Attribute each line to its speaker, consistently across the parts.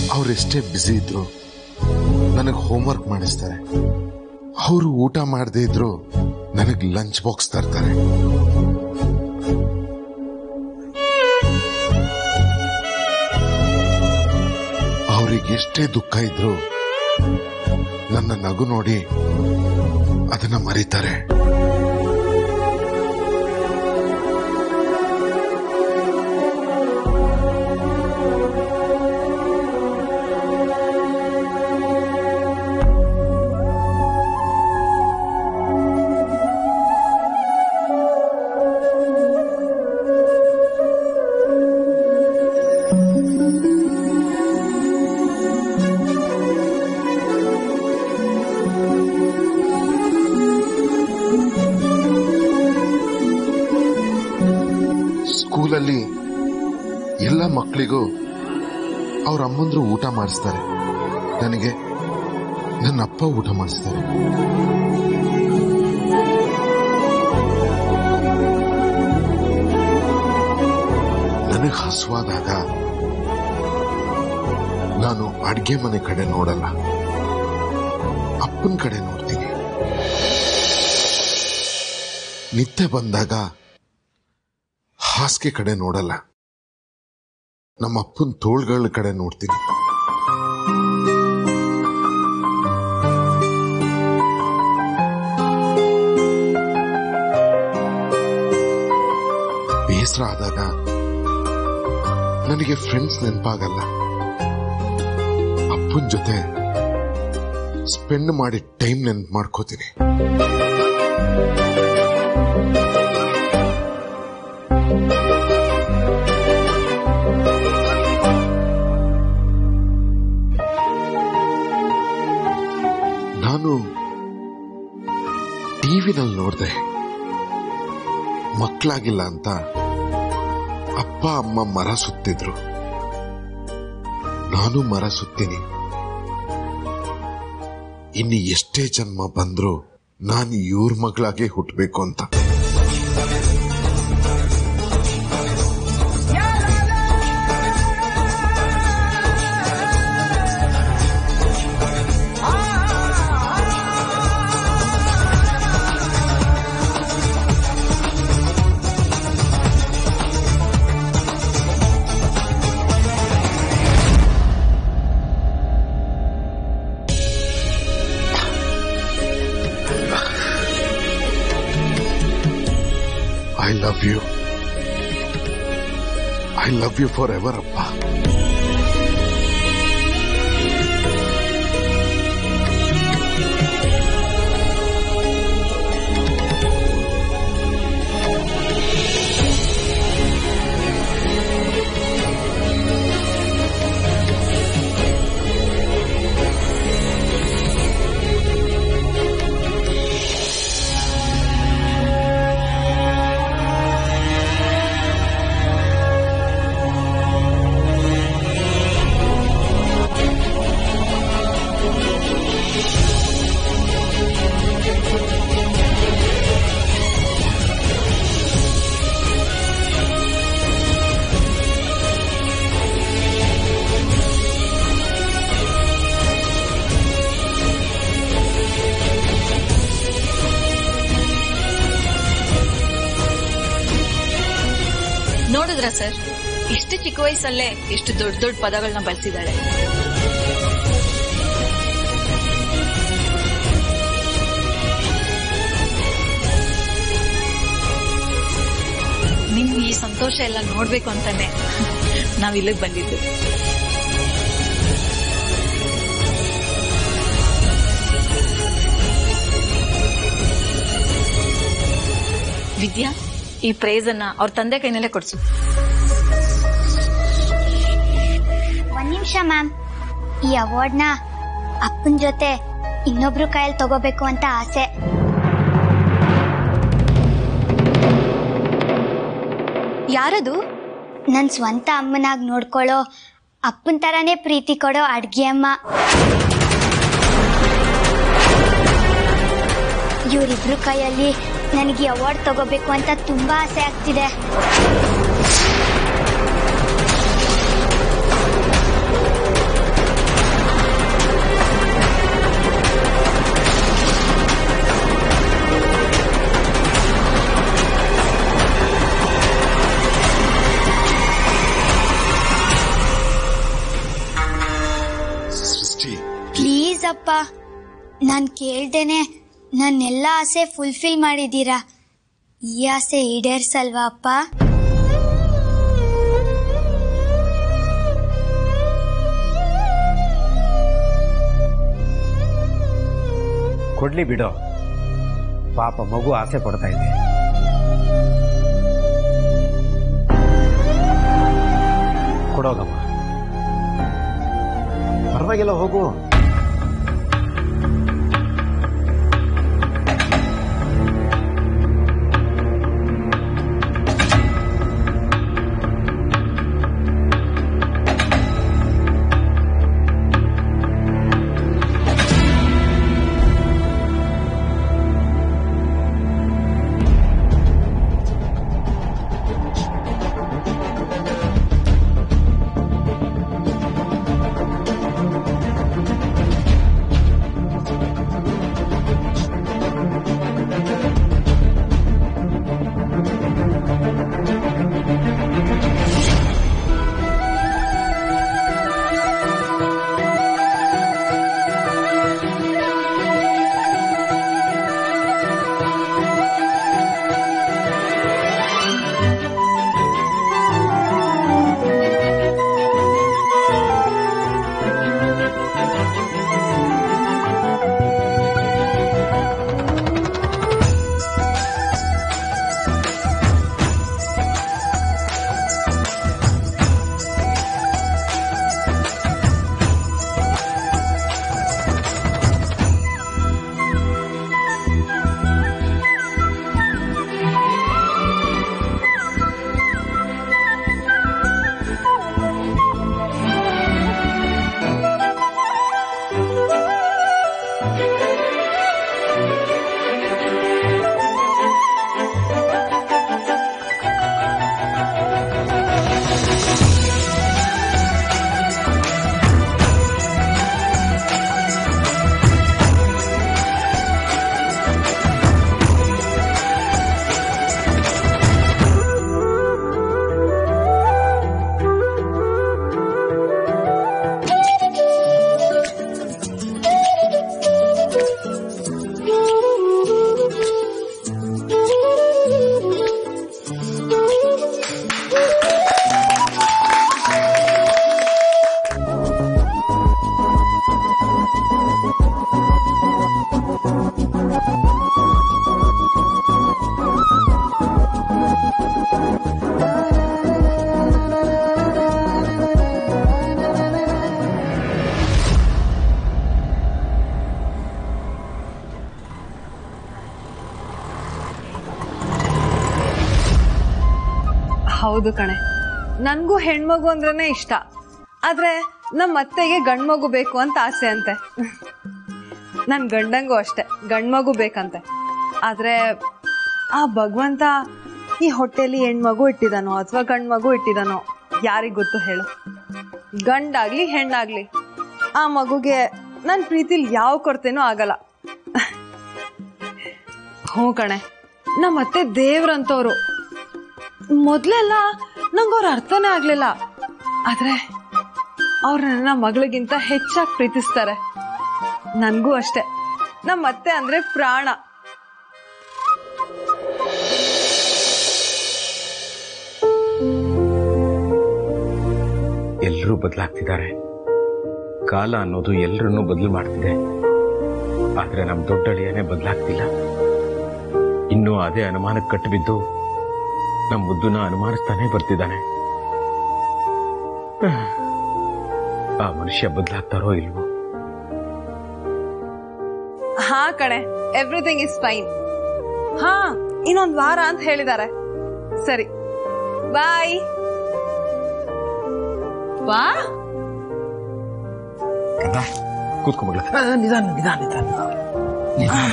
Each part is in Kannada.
Speaker 1: ಅವರೆಷ್ಟೇ ಬ್ಯುಸಿ ಇದ್ರು ನನಗೆ ಹೋಮ್ವರ್ಕ್ ಮಾಡಿಸ್ತಾರೆ ಅವರು ಊಟ ಮಾಡದೇ ಇದ್ರು ನನಗೆ ಲಂಚ್ ಬಾಕ್ಸ್ ತರ್ತಾರೆ ಅವ್ರಿಗೆ ಎಷ್ಟೇ ದುಃಖ ಇದ್ರು ನನ್ನ ನಗು ನೋಡಿ ಅದನ್ನ ಮರೀತಾರೆ ಸ್ಕೂಲಲ್ಲಿ ಎಲ್ಲ ಮಕ್ಕಳಿಗೂ ಅವ್ರ ಅಮ್ಮಂದ್ರು ಊಟ ಮಾಡಿಸ್ತಾರೆ ನನಗೆ ನನ್ನ ಅಪ್ಪ ಊಟ ಮಾಡಿಸ್ತಾರೆ ನನಗೆ ಹಸುವಾದಾಗ ನಾನು ಅಡ್ಗೆ ಮನೆ ಕಡೆ ನೋಡಲ್ಲ ಅಪ್ಪನ ಕಡೆ ನೋಡ್ತೀನಿ ನಿತ್ಯ ಬಂದಾಗ ಹಾಸಿಗೆ ಕಡೆ ನೋಡಲ್ಲ ನಮ್ಮ ಅಪ್ಪನ ತೋಳ್ಗಳ ಕಡೆ ನೋಡ್ತೀನಿ ಬೇಸರ ಆದಾಗ ನನಗೆ ಫ್ರೆಂಡ್ಸ್ ನೆನಪಾಗಲ್ಲ ಅಪ್ಪನ ಜೊತೆ ಸ್ಪೆಂಡ್ ಮಾಡಿ ಟೈಮ್ ನೆನ್ಪು ಮಾಡ್ಕೋತೀನಿ ನಾನು ಟಿವಿನಲ್ಲಿ ನೋಡ್ದೆ ಮಕ್ಕಳಾಗಿಲ್ಲ ಅಂತ ಅಪ್ಪ ಅಮ್ಮ ಮರ ಸುತ್ತಿದ್ರು ನಾನು ಮರ ಸುತ್ತೀನಿ ಇನ್ನು ಎಷ್ಟೇ ಜನ್ಮ ಬಂದ್ರು ನಾನು ಇವ್ರ ಮಗಳಾಗೆ ಹುಟ್ಟಬೇಕು ಅಂತ I love you I love you forever ಅಪ್ಪ
Speaker 2: ನೋಡಿದ್ರ ಸರ್ ಇಷ್ಟು ಚಿಕ್ಕ ವಯಸ್ಸಲ್ಲೇ ಎಷ್ಟು ದೊಡ್ಡ ದೊಡ್ಡ ಪದಗಳನ್ನ ಬಳಸಿದಾಳೆ ನಿಮ್ಗೆ ಈ ಸಂತೋಷ ಎಲ್ಲ ನೋಡ್ಬೇಕು ಅಂತಾನೆ ನಾವ್ ಇಲ್ಲಿಗೆ ಬಂದಿದ್ದು ವಿದ್ಯಾ ಈ ಪ್ರೈಸ್ ಅನ್ನ ಅವ್ರ ತಂದೆ ಕೈನಲ್ಲೇ ಕೊಡ್ಸು
Speaker 3: ಒಂದ್ ನಿಮಿಷ ಮ್ಯಾಮ್ ಈ ಅವಾರ್ಡ್ನ ಅಪ್ಪನ ಜೊತೆ ಇನ್ನೊಬ್ರು ಕೈಯಲ್ಲಿ ತಗೋಬೇಕು ಅಂತ ಆಸೆ
Speaker 4: ಯಾರದು
Speaker 3: ನನ್ ಸ್ವಂತ ಅಮ್ಮನಾಗ್ ನೋಡ್ಕೊಳ್ಳೋ ಅಪ್ಪನ ತರಾನೇ ಪ್ರೀತಿ ಕೊಡೋ ಅಡ್ಗೆ ಅಮ್ಮ ಇವರಿಬ್ರು ಕೈಯಲ್ಲಿ ನನಗೆ ಈ ಅವಾರ್ಡ್ ತಗೋಬೇಕು ಅಂತ ತುಂಬಾ ಆಸೆ ಆಗ್ತಿದೆ ನಾನು ಕೇಳ್ದೇನೆ ನನ್ನೆಲ್ಲ ಆಸೆ ಫುಲ್ಫಿಲ್ ಮಾಡಿದ್ದೀರಾ ಈ ಆಸೆ ಈಡೇರ್ಸಲ್ವಾ ಅಪ್ಪ
Speaker 5: ಕೊಡ್ಲಿ ಬಿಡೋ ಪಾಪ ಮಗು ಆಸೆ ಪಡ್ತಾ ಇದೆ ಕೊಡೋಗಮ್ಮ ಪರವಾಗಿಲ್ಲ ಹೋಗು
Speaker 6: ಹೌದು ಕಣೆ ನನ್ಗೂ ಹೆಣ್ಮಗು ಅಂದ್ರೇನೆ ಇಷ್ಟ ಆದ್ರೆ ನಮ್ಮ ಅತ್ತೆಗೆ ಗಂಡ್ಮಗು ಬೇಕು ಅಂತ ಆಸೆ ಅಂತೆ ನನ್ ಗಂಡಂಗೂ ಅಷ್ಟೆ ಗಂಡ್ಮಗು ಬೇಕಂತೆ ಆದ್ರೆ ಆ ಭಗವಂತ ಈ ಹೊಟ್ಟೆಲಿ ಹೆಣ್ಮಗು ಇಟ್ಟಿದಾನೋ ಅಥವಾ ಗಂಡ್ಮಗು ಇಟ್ಟಿದಾನೋ ಯಾರಿಗ್ ಗೊತ್ತು ಹೇಳು ಗಂಡಾಗ್ಲಿ ಹೆಣ್ಣಾಗ್ಲಿ ಆ ಮಗುಗೆ ನನ್ ಪ್ರೀತಿಲಿ ಯಾವ ಕೊರತೆನೂ ಆಗಲ್ಲ ಹ್ಞೂ ಕಣೆ ನಮ್ಮ ಅತ್ತೆ ದೇವ್ರಂತವ್ರು ಮೊದ್ಲೆಲ್ಲ ನಂಗೆ ಅವ್ರ ಅರ್ಥನೇ ಆಗ್ಲಿಲ್ಲ ಆದ್ರೆ ಅವ್ರ ನನ್ನ ಮಗಳಿಗಿಂತ ಹೆಚ್ಚಾಗಿ ಪ್ರೀತಿಸ್ತಾರೆ ನನ್ಗೂ ಅಷ್ಟೆ ನಮ್ಮ ಅತ್ತೆ ಅಂದ್ರೆ ಪ್ರಾಣ
Speaker 7: ಎಲ್ಲರೂ ಬದಲಾಗ್ತಿದ್ದಾರೆ ಕಾಲ ಅನ್ನೋದು ಎಲ್ಲರನ್ನೂ ಬದಲು ಮಾಡ್ತಿದೆ ಆದ್ರೆ ನಮ್ ದೊಡ್ಡಳಿಯನೇ ಬದಲಾಗ್ತಿಲ್ಲ ಇನ್ನೂ ಅದೇ ಅನುಮಾನಕ್ಕೆ ಕಟ್ಟಿಬಿದ್ದು ನಮ್ ಮುದ್ದುನ ಅನುಮಾನಿಸ್ತಾನೆ ಬರ್ತಿದ್ದಾನೆ ಆ ಮನುಷ್ಯ ಬದಲಾಗ್ತಾರೋ ಇಲ್ವೋ
Speaker 6: ಹಾ ಕಣೆ ಎವ್ರಿಥಿಂಗ್ ಇಸ್ ಫೈನ್ ಹಾ ಇನ್ನೊಂದ್ ವಾರ ಅಂತ ಹೇಳಿದ್ದಾರೆ ಸರಿ ಬಾಯ್ ವಾ
Speaker 7: ಕೂತ್ಕೊಂಡ್ಬಿಡ್ಲ
Speaker 5: ನಿಧಾನ ನಿಧಾನ ನಿಧಾನ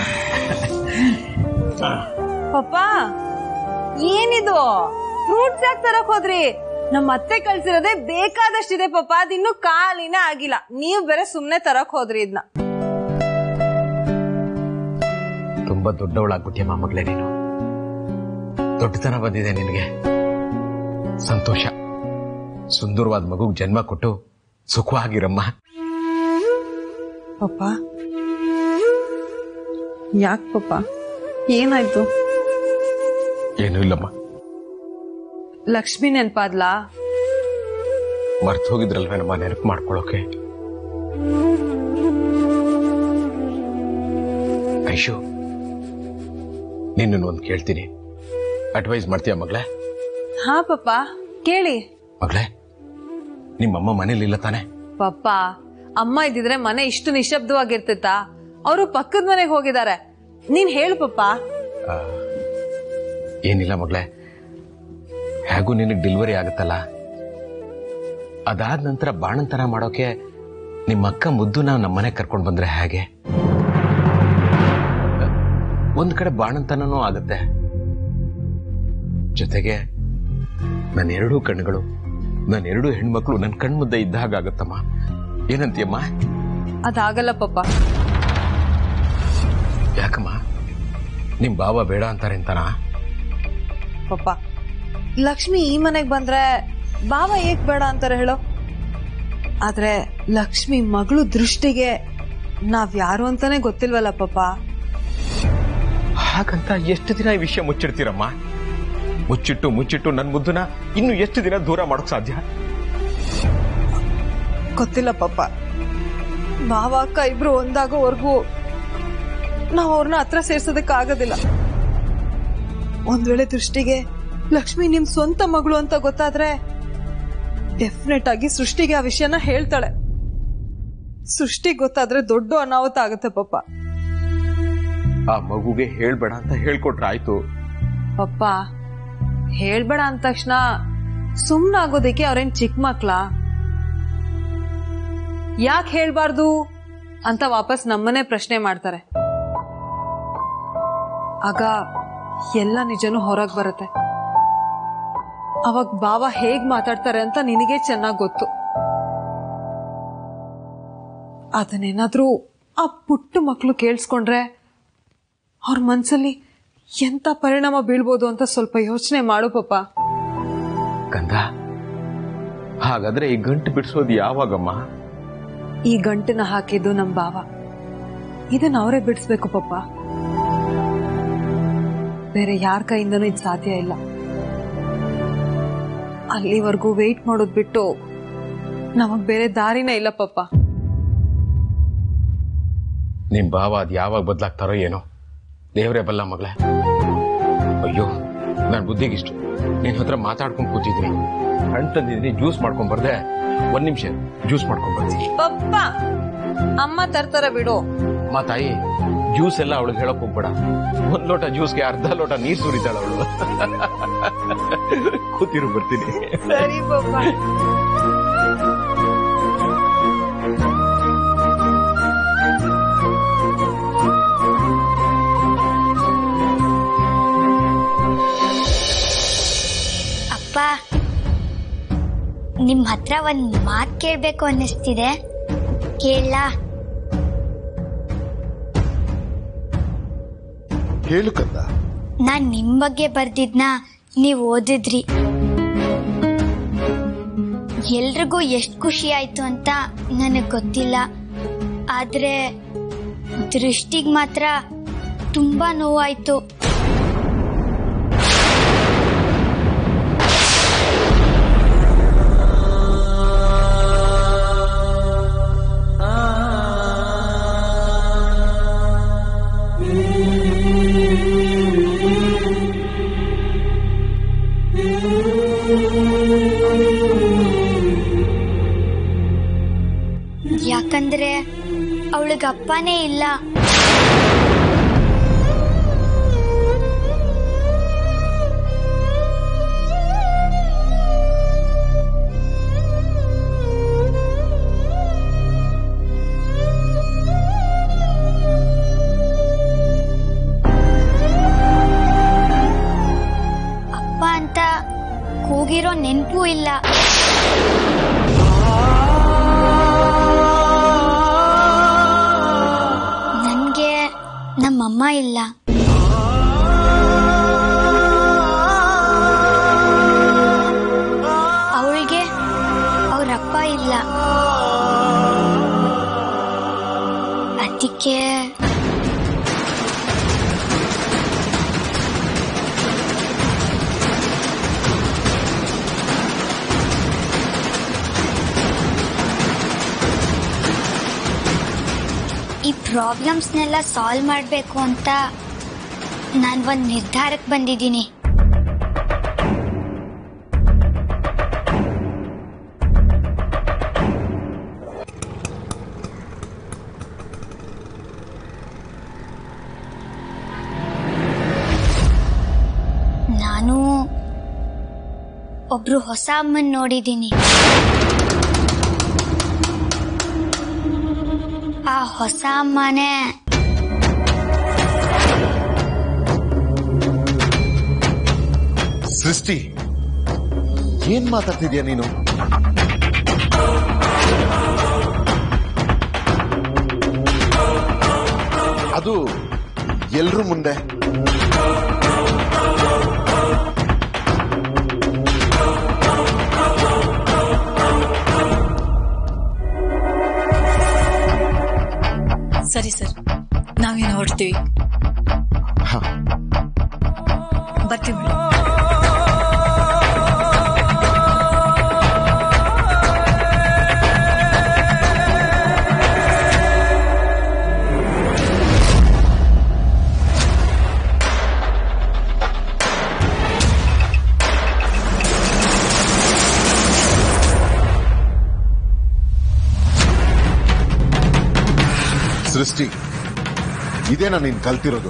Speaker 6: ಪಪ್ಪ ಏನಿದು ಫ್ರೂಟ್ಸ್ ಯಾಕೆ ತರಕ್ ಹೋದ್ರಿ ನಮ್ಮ ಅತ್ತೆ ಕಳ್ಸಿರೋದೇ ಬೇಕಾದಷ್ಟಿದೆ ಪಪ್ಪ ಅದಿನ್ನು ಕಾಲಿನೇ ಆಗಿಲ್ಲ ನೀವ್ ಬೇರೆ ಸುಮ್ನೆ ತರಕ್ ಹೋದ್ರಿ ಇದನ್ನ
Speaker 7: ತುಂಬಾ ದೊಡ್ಡವಳಾಗ್ಬಿಟ್ಟಿಯಮ್ಮ ಮಗಳೇ ನೀನು ದೊಡ್ಡತನ ಬಂದಿದೆ ನಿನಗೆ ಸಂತೋಷ ಸುಂದರವಾದ ಮಗುಗ್ ಜನ್ಮ ಕೊಟ್ಟು ಸುಖವಾಗಿರಮ್ಮ
Speaker 6: ಪಪ್ಪ ಯಾಕೆ ಪಪ್ಪ ಏನಾಯ್ತು
Speaker 7: ಏನೂ ಇಲ್ಲಮ್ಮ
Speaker 6: ಲಕ್ಷ್ಮಿ ನೆನ್ಪಾದ್ಲಾ
Speaker 7: ಮರ್ತು ಹೋಗಿದ್ರಲ್ವೇನಮ್ಮ ನೆನಪು ಮಾಡ್ಕೊಳ್ಳೋಕೆ ಐಶು ನಿನ್ನನ್ನು ಒಂದು ಕೇಳ್ತೀನಿ ಅಡ್ವೈಸ್ ಮಾಡ್ತೀಯ ಮಗಳೇ
Speaker 6: ಹಾ ಪಪ್ಪ ಕೇಳಿ
Speaker 7: ಮಗಳೇ ನಿಮ್ಮಮ್ಮ ಮನೇಲಿ ಇಲ್ಲ ತಾನೆ
Speaker 6: ಪಪ್ಪ ಅಮ್ಮ ಇದ್ದಿದ್ರೆ ಮನೆ ಇಷ್ಟು ನಿಶಬ್ದವಾಗಿರ್ತಿತ್ತ ಅವರು ಪಕ್ಕದ ಮನೆಗೆ ಹೋಗಿದ್ದಾರೆ ನೀನ್ ಹೇಳು ಪಪ್ಪ
Speaker 7: ಏನಿಲ್ಲ ಮಗಳೇ ಹೇಗೂ ನಿನಗೆ ಡೆಲಿವರಿ ಆಗುತ್ತಲ್ಲ ಅದಾದ ನಂತರ ಬಾಣಂತನ ಮಾಡೋಕೆ ನಿಮ್ಮ ಅಕ್ಕ ಮುದ್ದು ನಾವು ನಮ್ಮನೆ ಕರ್ಕೊಂಡು ಬಂದ್ರೆ ಹೇಗೆ ಒಂದ್ ಕಡೆ ಬಾಣಂತನೂ ಆಗುತ್ತೆ ಜೊತೆಗೆ ನನ್ನ ಎರಡೂ ಕಣ್ಣುಗಳು ನನ್ನ ಎರಡೂ ಹೆಣ್ಮಕ್ಳು ನನ್ನ ಕಣ್ಮುದ್ದೆ ಇದ್ದ ಹಾಗಾಗತ್ತಮ್ಮ ಏನಂತೀಯಮ್ಮ
Speaker 6: ಅದಾಗಲ್ಲ ಪಪ್ಪ
Speaker 7: ಯಾಕಮ್ಮ ನಿಮ್ ಬಾವ ಬೇಡ ಅಂತಾರೆ ಅಂತನಾ
Speaker 6: ಪಪ್ಪ ಲಕ್ಷ್ಮಿ ಈ ಮನೆಗ್ ಬಂದ್ರೆ ಬಾವ ಏಕ್ ಬೇಡ ಅಂತಾರೆ ಹೇಳೋ ಆದ್ರೆ ಲಕ್ಷ್ಮಿ ಮಗಳು ದೃಷ್ಟಿಗೆ ನಾವ್ ಯಾರು ಅಂತಾನೆ ಗೊತ್ತಿಲ್ವಲ್ಲ ಪಪ್ಪ
Speaker 7: ಹಾಗಂತ ಎಷ್ಟು ದಿನ ಈ ವಿಷಯ ಮುಚ್ಚಿಡ್ತೀರಮ್ಮ ಮುಚ್ಚಿಟ್ಟು ಮುಚ್ಚಿಟ್ಟು ನನ್ನ ಮುದ್ದನ ಇನ್ನು ಎಷ್ಟು ದಿನ ದೂರ ಮಾಡೋಕ್ ಸಾಧ್ಯ
Speaker 6: ಗೊತ್ತಿಲ್ಲ ಪಪ್ಪ ಬಾವ ಅಕ್ಕ ಇಬ್ರು ಒಂದಾಗೋವರೆಗೂ ನಾವ್ ಅವ್ರನ್ನ ಹತ್ರ ಸೇರ್ಸೋದಕ್ ಆಗೋದಿಲ್ಲ ಒಂದ್ ವೇಳೆ ದೃಷ್ಟಿಗೆ ಲಕ್ಷ್ಮಿ ನಿಮ್ ಸ್ವಂತ ಮಗಳು ಅಂತ ಗೊತ್ತಾದ್ರೆ ಡೆಫಿನೆಟ್ ಆಗಿ ಸೃಷ್ಟಿಗೆ ಆ ವಿಷಯನ ಹೇಳ್ತಾಳೆ ಸೃಷ್ಟಿಗೆ ಗೊತ್ತಾದ್ರೆ ದೊಡ್ಡ ಅನಾಹುತ ಆಗುತ್ತೆ ಪಪ್ಪ
Speaker 7: ಆ ಮಗುಗೆ ಹೇಳ್ಬೇಡ ಅಂತ ಹೇಳ್ಕೊಟ್ರೆ ಆಯ್ತು
Speaker 6: ಪಪ್ಪ ಹೇಳ್ಬೇಡ ಅಂದ ತಕ್ಷಣ ಸುಮ್ನಾಗೋದಕ್ಕೆ ಅವ್ರೇನ್ ಚಿಕ್ಕ ಮಕ್ಳಾ ಯಾಕೆ ಹೇಳ್ಬಾರ್ದು ಅಂತ ವಾಪಸ್ ನಮ್ಮನೆ ಪ್ರಶ್ನೆ ಮಾಡ್ತಾರೆ ಆಗ ಎಲ್ಲ ನಿಜನೂ ಹೊರಗ್ ಬರುತ್ತೆ ಅವಾಗ ಬಾವ ಹೇಗ್ ಮಾತಾಡ್ತಾರೆ ಅಂತ ನಿನಗೆ ಚೆನ್ನಾಗ್ ಗೊತ್ತು ಅದನ್ನೇನಾದ್ರೂ ಆ ಪುಟ್ಟ ಮಕ್ಕಳು ಕೇಳಿಸ್ಕೊಂಡ್ರೆ ಅವ್ರ ಮನ್ಸಲ್ಲಿ ಎಂತ ಪರಿಣಾಮ ಬೀಳ್ಬೋದು ಅಂತ ಸ್ವಲ್ಪ ಯೋಚನೆ ಮಾಡು ಪಾಪ
Speaker 7: ಕಂದ ಹಾಗಾದ್ರೆ ಈ ಗಂಟು ಬಿಡಿಸೋದು ಯಾವಾಗಮ್ಮ
Speaker 6: ಈ ಗಂಟನ್ನ ಹಾಕಿದ್ದು ನಮ್ ಬಾವ ಇದನ್ನ ಅವರೇ ಬಿಡಿಸ್ಬೇಕು ಪಾಪ ಬೇರೆ ಯಾರ ಕೈಯಿಂದನೂ ಇದು ಸಾಧ್ಯ ಇಲ್ಲ ಅಲ್ಲಿವರೆಗೂ ವೆಯ್ಟ್ ಮಾಡೋದ್ ಬಿಟ್ಟು ನಮಗ್ ಬೇರೆ ದಾರಿನೇ ಇಲ್ಲ ಪಾಪ
Speaker 7: ನಿಮ್ ಭಾವ ಅದ್ ಯಾವಾಗ ಬದಲಾಗ್ತಾರೋ ಏನೋ ದೇವರೇ ಬಲ್ಲ ಮಗಳೇ ಅಯ್ಯೋ ನಾನ್ ಬುದ್ಧಿಗಿಷ್ಟು ನಿನ್ ಹತ್ರ ಮಾತಾಡ್ಕೊಂಡ್ ಕೂತಿದ್ದೀನಿ ಹಣ್ಣು ತಂದಿದ್ದೀನಿ ಜ್ಯೂಸ್ ಮಾಡ್ಕೊಂಡ್ ಬರ್ದೆ ಒಂದ್ ನಿಮಿಷ ಜ್ಯೂಸ್ ಮಾಡ್ಕೊಂಡ್ ಬರ್ತೀನಿ
Speaker 6: ಪಪ್ಪ ಅಮ್ಮ ತರ್ತಾರ ಬಿಡು
Speaker 7: ಮಾ ತಾಯಿ ಜ್ಯೂಸ್ ಎಲ್ಲ ಅವಳಿಗೆ ಹೇಳಕ್ ಹೋಗ್ಬೇಡ ಒಂದ್ ಲೋಟ ಜ್ಯೂಸ್ಗೆ ಅರ್ಧ ಲೋಟ ನೀರ್ ಸುರಿತಾಳ ಅವಳು ಕೂತಿರು ಬರ್ತೀನಿ
Speaker 6: ಸರಿ ಪಪ್ಪ
Speaker 3: ಅಪ್ಪ ನಿಮ್ ಹತ್ರ ಒಂದ್ ಮಾತ್ ಕೇಳ್ಬೇಕು ಅನ್ನಿಸ್ತಿದೆ ಕೇಳ
Speaker 1: ಹೇಳು ಕಂದ
Speaker 3: ನಾನ್ ನಿಮ್ ಬಗ್ಗೆ ಬರ್ದಿದ್ನ ನೀವ್ ಓದಿದ್ರಿ ಎಲ್ರಿಗೂ ಎಷ್ಟ್ ಖುಷಿ ಆಯ್ತು ಅಂತ ನನಗ್ ಗೊತ್ತಿಲ್ಲ ಆದ್ರೆ ದೃಷ್ಟಿಗ್ ಮಾತ್ರ ತುಂಬಾ ನೋವಾಯ್ತು ಯಾಕಂದ್ರೆ ಅವಳಿಗೆ ಅಪ್ಪನೇ ಇಲ್ಲ ಅಪ್ಪ ಅಂತ ಕೂಗಿರೋ ನೆನಪೂ ಇಲ್ಲ ನನ್ಗೆ ನಮ್ಮಮ್ಮ ಇಲ್ಲ ಅವಳಿಗೆ ಅವ್ರಪ್ಪ ಇಲ್ಲ ಅದಕ್ಕೆ ಪ್ರಾಬ್ಲಮ್ಸ್ನೆಲ್ಲ ಸಾಲ್ವ್ ಮಾಡಬೇಕು ಅಂತ ನಾನು ಒಂದು ನಿರ್ಧಾರಕ್ಕೆ ಬಂದಿದ್ದೀನಿ ನಾನು ಒಬ್ರು ಹೊಸ ಅಮ್ಮನ್ ನೋಡಿದ್ದೀನಿ ಆ ಹೊಸ ಅಮ್ಮನೇ
Speaker 1: ಸೃಷ್ಟಿ ಏನ್ ಮಾತಾಡ್ತಿದ್ಯಾ ನೀನು ಅದು ಎಲ್ರ ಮುಂದೆ
Speaker 2: ಸರಿ ಸರ್ ನಾವೇನು ಹೊರಡ್ತೀವಿ
Speaker 1: ಹ.
Speaker 2: ಬರ್ತೀವಿ ಮೇಡಮ್
Speaker 1: ಸೃಷ್ಟಿ ಇದೇನಾ ನೀನ್ ಕಲ್ತಿರೋದು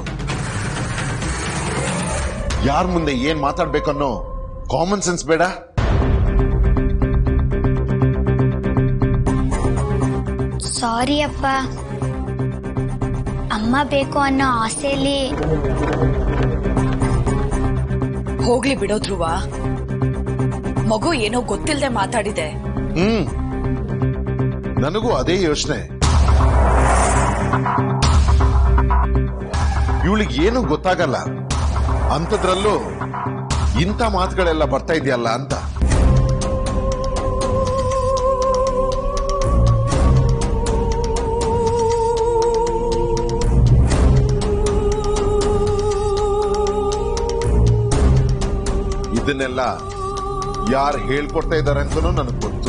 Speaker 1: ಯಾರ ಮುಂದೆ ಏನ್ ಮಾತಾಡ್ಬೇಕನ್ನೋ ಕಾಮನ್ ಸೆನ್ಸ್ ಬೇಡ
Speaker 3: ಸಾರಿ ಅಪ್ಪ ಅಮ್ಮ ಬೇಕು ಅನ್ನೋ ಆಸೆಯಲ್ಲಿ
Speaker 8: ಹೋಗ್ಲಿ ಬಿಡೋ ಧ್ರುವ ಮಗು ಏನೋ ಗೊತ್ತಿಲ್ಲದೆ ಮಾತಾಡಿದೆ
Speaker 1: ಹ್ಮ್ ನನಗೂ ಅದೇ ಯೋಚನೆ ಇವಳಿಗೆ ಏನು ಗೊತ್ತಾಗಲ್ಲ ಅಂಥದ್ರಲ್ಲೂ ಇಂಥ ಮಾತುಗಳೆಲ್ಲ ಬರ್ತಾ ಇದೆಯಲ್ಲ ಅಂತ ಇದನ್ನೆಲ್ಲ ಯಾರು ಹೇಳ್ಕೊಡ್ತಾ ಇದ್ದಾರೆ ಅಂತನೂ ನನಗೆ ಗೊತ್ತು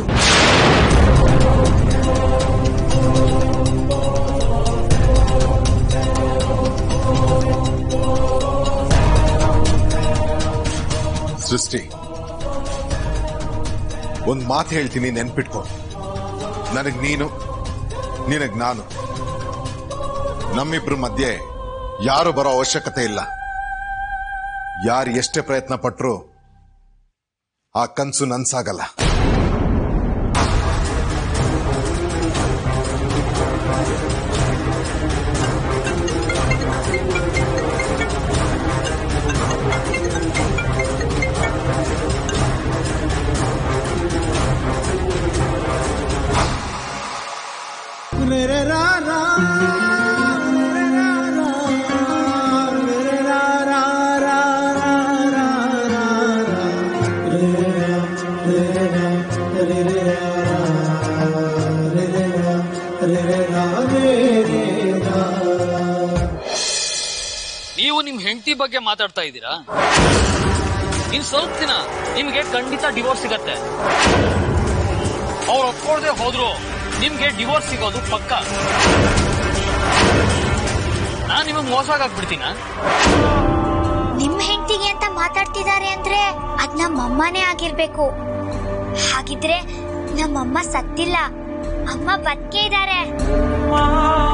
Speaker 1: ಸೃಷ್ಟಿ ಒಂದ್ ಮಾತು ಹೇಳ್ತೀನಿ ನೆನ್ಪಿಟ್ಕೊ ನನಗ್ ನೀನು ನಿನಗ್ ನಾನು ನಮ್ಮಿಬ್ರ ಮಧ್ಯೆ ಯಾರು ಬರೋ ಅವಶ್ಯಕತೆ ಇಲ್ಲ ಯಾರು ಎಷ್ಟೇ ಪ್ರಯತ್ನ ಪಟ್ರು ಆ ಕನ್ಸು ನನ್ಸಾಗಲ್ಲ
Speaker 9: ನೀವು ನಿಮ್ ಹೆಂಡತಿ ಬಗ್ಗೆ ಮಾತಾಡ್ತಾ ಇದ್ದೀರಾ ಇನ್ ಸ್ವಲ್ಪ ದಿನ ನಿಮ್ಗೆ ಖಂಡಿತ ಡಿವೋರ್ಸ್ ಸಿಗತ್ತೆ ಅವ್ರು ಒಪ್ಕೊಳ್ದೆ ಹೋದ್ರು ನಿಮ್ಗೆ ಡಿವೋರ್ಸ್ ಸಿಗೋದು ಪಕ್ಕ ನಾನ್ ನಿಮಗ್ ಮೋಸ ಆಗ್ಬಿಡ್ತೀನ
Speaker 3: ನಿಮ್ ಹೆಂಡತಿಗೆ ಅಂತ ಮಾತಾಡ್ತಿದ್ದಾರೆ ಅಂದ್ರೆ ಅದ್ ನಮ್ಮಮ್ಮನೇ ಆಗಿರ್ಬೇಕು ಹಾಗಿದ್ರೆ ನಮ್ಮಮ್ಮ ಸತ್ತಿಲ್ಲ ಅಮ್ಮ ಬದುಕೇ ಇದ್ದಾರೆ